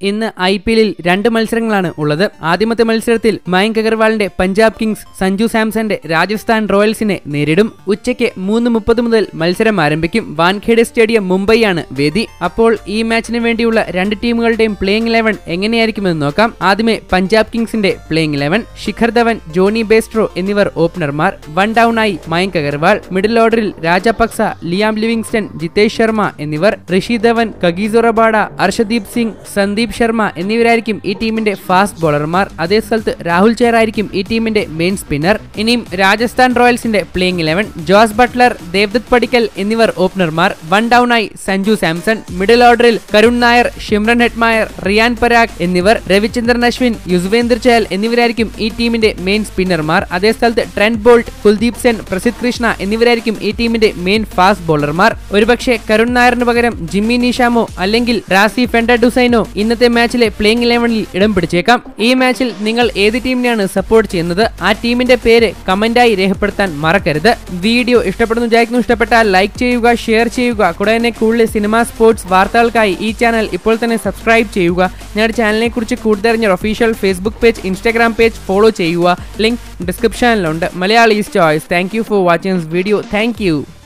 ഇന്ന് I P എല്ലിൽ രണ്ട് മത്സരങ്ങളാണ് ഉള്ളത് ആദ്യമത്തെ മത്സരത്തിൽ മയങ്ക് അഗർവാളിന്റെ പഞ്ചാബ് കിങ്സ് സഞ്ജു സാംസന്റെ രാജസ്ഥാൻ റോയൽസിനെ നേരിടും ഉച്ചയ്ക്ക് മൂന്ന് മുപ്പത് മുതൽ മത്സരം ആരംഭിക്കും വാൻഖേഡെ സ്റ്റേഡിയം മുംബൈയാണ് വേദി അപ്പോൾ ഈ മാച്ചിന് വേണ്ടിയുള്ള രണ്ട് ടീമുകളുടെയും പ്ലേയിങ് ഇലവൻ എങ്ങനെയായിരിക്കുമെന്ന് നോക്കാം ആദ്യമേ പഞ്ചാബ് കിങ്സിന്റെ playing eleven Shikhar Dhawan Jonny Bairstow എന്നിവർ ഓപ്പണർമാർ വൺ ഡൗൺ ആയി മയങ്ക് അഗർവാൾ മിഡിൽ ഓർഡറിൽ രാജപക്സ ലിയാം ലിവിങ്സ്റ്റൺ ജിതേഷ് ശർമ്മ എന്നിവർ ഋഷി ധവൻ കഗീസോ റബാഡ അർഷദീപ് സിംഗ് സന്ദീപ് ശർമ്മ എന്നിവരായിരിക്കും ഈ ടീമിന്റെ ഫാസ്റ്റ് ബോളർമാർ അതേ സ്ഥലത്ത് രാഹുൽ ചേർ ആയിരിക്കും ഈ ടീമിന്റെ മെയിൻ സ്പിന്നർ ഇനിയും രാജസ്ഥാൻ റോയൽസിന്റെ playing eleven Jos Buttler Devdutt Padikkal എന്നിവർ ഓപ്പണർമാർ വൺ ഡൗൺ ആയി സഞ്ജു സാംസൺ മിഡിൽ ഓർഡറിൽ കരുൺ നായർ ഷിമ്രൻ ഹെറ്റ്മായർ റിയാൻ പരാഗ് എന്നിവർ രവിചന്ദ്രൻ അശ്വിൻ യുസ്വേന്ദ്ര ചഹൽ എന്നിവരായിരിക്കും ഈ ടീമിന്റെ മെയിൻ സ്പിന്നർമാർ അതേ സ്ഥലത്ത് ട്രെന്റ് ബോൾട്ട് കുൽദീപ് സെൻ പ്രസിദ് കൃഷ്ണ എന്നിവരായിരിക്കും ഈ ടീമിന്റെ മെയിൻ ഫാസ്റ്റ് ബോളർമാർ ഒരുപക്ഷെ കരുൺ നായറിന് പകരം ജിമ്മി നിഷാമോ അല്ലെങ്കിൽ റാസി ഫെൻഡ ഡുസൈനോ ഇന്നത്തെ മാച്ചിലെ പ്ലേയിങ് ഇലവനിൽ ഇടം പിടിച്ചേക്കാം ഈ മാച്ചിൽ നിങ്ങൾ ഏത് ടീമിനെയാണ് സപ്പോർട്ട് ചെയ്യുന്നത് ആ ടീമിന്റെ പേര് കമന്റായി രേഖപ്പെടുത്താൻ മറക്കരുത് വീഡിയോ ഇഷ്ടപ്പെടുന്നു വിചാരിക്കുന്നു ഇഷ്ടപ്പെട്ടാൽ ലൈക്ക് ചെയ്യുക ഷെയർ ചെയ്യുക കൂടെ തന്നെ കൂടുതൽ സിനിമ സ്പോർട്സ് വാർത്തകൾക്കായി ഈ ചാനൽ ഇപ്പോൾ തന്നെ സബ്സ്ക്രൈബ് ചെയ്യുക ഞങ്ങളുടെ ചാനലിനെ കുറിച്ച് കൂടുതൽ അറിഞ്ഞ official Facebook page Instagram page follow ചെയ്യുക ലിങ്ക് ഡിസ്ക്രിപ്ഷനിലുണ്ട് Malayalees choice thank you for watching this video thank U